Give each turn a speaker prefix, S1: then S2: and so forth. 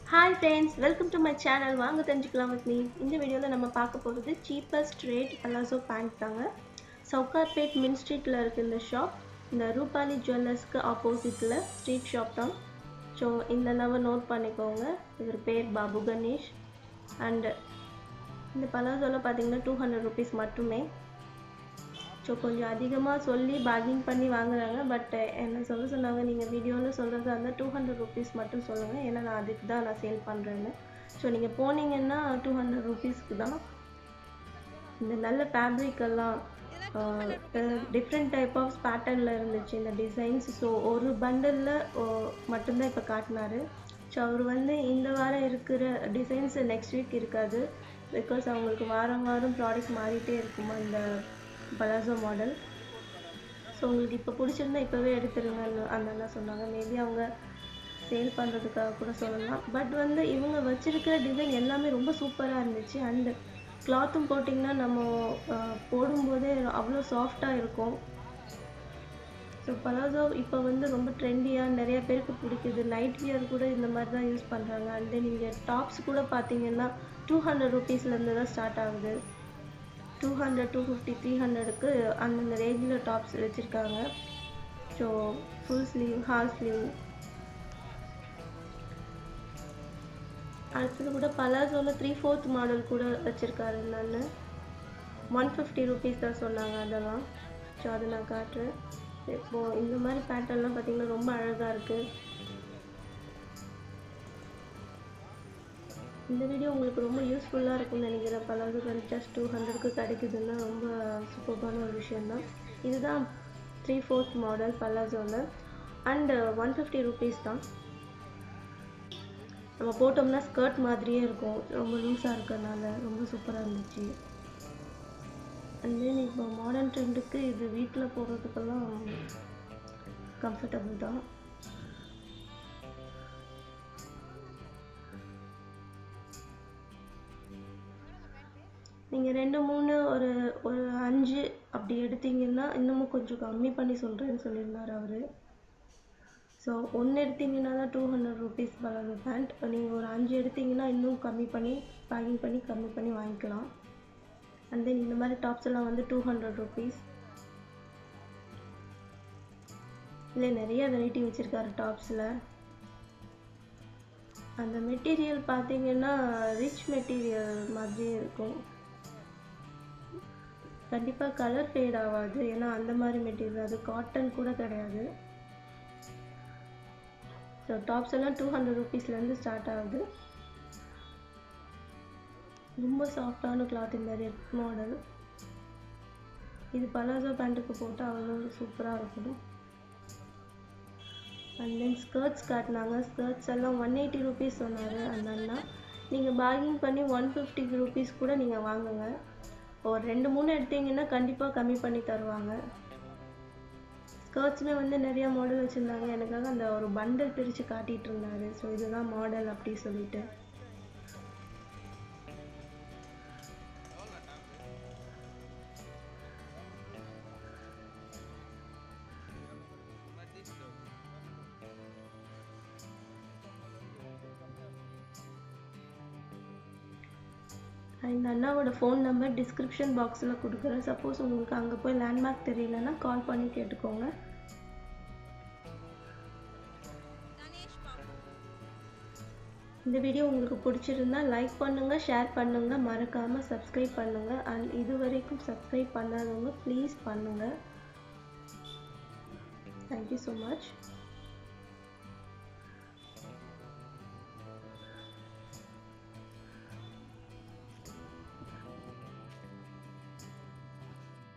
S1: hi friends welcome to my channel வாங்க தெரிஞ்சுக்கலாம் with me இந்த வீடியோவில் நம்ம பார்க்க போகிறது சீப்பஸ்ட் ரேட் பலாசோ பேண்ட் தாங்க சவுகார்பேட் மின் ஸ்ட்ரீட்டில் இருக்குது இந்த ஷாப் இந்த ரூபாலி ஜுவல்லர்ஸ்க்கு ஆப்போசிட்டில் ஸ்ட்ரீட் ஷாப் தான் ஸோ இந்த நம்பர் நோட் பண்ணிக்கோங்க இவர் பேர் பாபு கணேஷ் அண்டு இந்த பலாசோவில் பார்த்தீங்கன்னா டூ ஹண்ட்ரட் ருபீஸ் மட்டுமே ஸோ கொஞ்சம் அதிகமாக சொல்லி பார்கிங் பண்ணி வாங்குறாங்க பட் என்ன சொல்ல சொன்னாங்க நீங்கள் வீடியோவில் சொல்கிறதா இருந்தால் டூ ஹண்ட்ரட் ருபீஸ் மட்டும் சொல்லுங்கள் ஏன்னா நான் அதுக்கு தான் நான் சேல் பண்ணுறேன்னு ஸோ நீங்கள் போனீங்கன்னா டூ ஹண்ட்ரட் ருபீஸ்க்கு தான் இந்த நல்ல ஃபேப்ரிக் எல்லாம் டிஃப்ரெண்ட் டைப் ஆஃப் பேட்டர்னில் இருந்துச்சு இந்த டிசைன்ஸ் ஸோ ஒரு பண்டலில் மட்டும்தான் இப்போ காட்டினாரு ஸோ அவர் வந்து இந்த வாரம் இருக்கிற டிசைன்ஸ் நெக்ஸ்ட் வீக் இருக்காது பிகாஸ் அவங்களுக்கு வாரம் வாரம் ப்ராடக்ட் மாறிட்டே இருக்குமா இந்த பலாசோ மாடல் ஸோ உங்களுக்கு இப்போ பிடிச்சிருந்தா இப்போவே எடுத்துருங்கன்னு அந்த அண்ணா சொன்னாங்க மேபி அவங்க சேல் பண்ணுறதுக்காக கூட சொல்லலாம் பட் வந்து இவங்க வச்சிருக்கிற டிசைன் எல்லாமே ரொம்ப சூப்பராக இருந்துச்சு அண்டு கிளாத்தும் போட்டிங்கன்னா நம்ம அஹ், போடும்போதே அவ்வளோ சாஃப்டாக இருக்கும் ஸோ பலாசோ இப்போ வந்து ரொம்ப ட்ரெண்டியாக நிறைய பேருக்கு பிடிக்குது நைட் வியர் கூட இந்த மாதிரி தான் யூஸ் பண்ணுறாங்க அண்ட் தென் இங்கே டாப்ஸ் கூட பார்த்தீங்கன்னா டூ ஹண்ட்ரட் ருபீஸ்லேருந்து தான் ஸ்டார்ட் ஆகுது two hundred two fifty three ஹண்ட்ரடுக்கு அந்தந்த ரேஞ்சில் டாப்ஸ் வச்சுருக்காங்க so full sleeve half sleeve அடுத்தது கூட பலாசோவில் த்ரீ ஃபோர்த் மாடல் கூட வச்சுருக்காரு நான் ஒன் ஃபிஃப்டி ருபீஸ் தான் சொன்னாங்க அதெல்லாம் ஸோ அதை நான் காட்டுறேன் இப்போது இந்த மாதிரி பேட்டர்ன்லாம் பார்த்தீங்கன்னா ரொம்ப அழகாக இருக்குது இந்த வீடியோ உங்களுக்கு ரொம்ப யூஸ்ஃபுல்லாக இருக்கும்னு நினைக்கிறேன் பலாசோ பேண்ட் ஜஸ்ட் டூ ஹண்ட்ரட்க்கு கிடைக்குதுன்னா ரொம்ப சூப்பர்பான ஒரு விஷயந்தான் இதுதான் த்ரீ ஃபோர்த் மாடல் பலாசோவில் அண்டு ஒன் ஃபிஃப்டி ருபீஸ் தான் நம்ம போட்டோம்னா ஸ்கர்ட் மாதிரியே இருக்கும் ரொம்ப லூஸாக இருக்கறனால ரொம்ப சூப்பராக இருந்துச்சு அண்ட் தென் இப்போ மாடர்ன் ட்ரெண்டுக்கு இது வீட்டில் போடுறதுக்கெல்லாம் கம்ஃபர்டபுள் தான் நீங்கள் ரெண்டு மூணு ஒரு ஒரு அஞ்சு அப்படி எடுத்தீங்கன்னா இன்னமும் கொஞ்சம் கம்மி பண்ணி சொல்கிறேன்னு சொல்லியிருந்தார் அவர் ஸோ ஒன்று எடுத்தீங்கன்னா தான் two hundred rupees palazzo pant நீங்கள் ஒரு அஞ்சு எடுத்தீங்கன்னா இன்னும் கம்மி பண்ணி பேக்கிங் பண்ணி கம்மி பண்ணி வாங்கிக்கலாம் அண்ட் தென் இந்த மாதிரி டாப்ஸ் எல்லாம் வந்து டூ ஹண்ட்ரட் ருபீஸ் இல்லை நிறைய வெரைட்டி வச்சுருக்காரு டாப்ஸில் அந்த மெட்டீரியல் பார்த்தீங்கன்னா ரிச் மெட்டீரியல் மாதிரியே இருக்கும் கண்டிப்பாக கலர் ஃபேட் ஆகாது ஏன்னா அந்த மாதிரி மெட்டீரியல் அது காட்டன் கூட கிடையாது ஸோ டாப்ஸ் எல்லாம் டூ ஹண்ட்ரட் ருபீஸ்லேருந்து ஸ்டார்ட் ஆகுது ரொம்ப சாஃப்டான கிளாத் இந்த ரெட் மாடல் இது பலாசோ பேண்ட்டுக்கு போட்டால் அவ்வளோ சூப்பராக இருக்கும் அண்ட் தென் ஸ்கர்ட்ஸ் காட்டினாங்க ஸ்கர்ட்ஸ் எல்லாம் ஒன் எயிட்டி ருபீஸ் சொன்னார் அந்த அண்ணா நீங்கள் பார்கிங் பண்ணி ஒன் ஃபிஃப்டி ருபீஸ் கூட நீங்கள் வாங்குங்க ஒரு ரெண்டு மூணு எடுத்தீங்கன்னா கண்டிப்பாக கம்மி பண்ணி தருவாங்க ஸ்கர்ட்ஸுமே வந்து நிறைய மாடல் வச்சுருந்தாங்க எனக்காக அந்த ஒரு பண்டல் பிரித்து காட்டிகிட்டு இருந்தாரு ஸோ இதுதான் மாடல் அப்படி சொல்லிட்டு இந்த அண்ணாவோட ஃபோன் நம்பர் டிஸ்கிரிப்ஷன் பாக்ஸில் கொடுக்குறேன் சப்போஸ் உங்களுக்கு அங்கே போய் லேண்ட்மார்க் தெரியலன்னா கால் பண்ணி கேட்டுக்கோங்க இந்த வீடியோ உங்களுக்கு பிடிச்சிருந்தா லைக் பண்ணுங்கள் ஷேர் பண்ணுங்கள் மறக்காமல் சப்ஸ்கிரைப் பண்ணுங்கள் அண்ட் இது வரைக்கும் சப்ஸ்கிரைப் பண்ணாதவங்க ப்ளீஸ் பண்ணுங்கள் தேங்க்யூ ஸோ மச்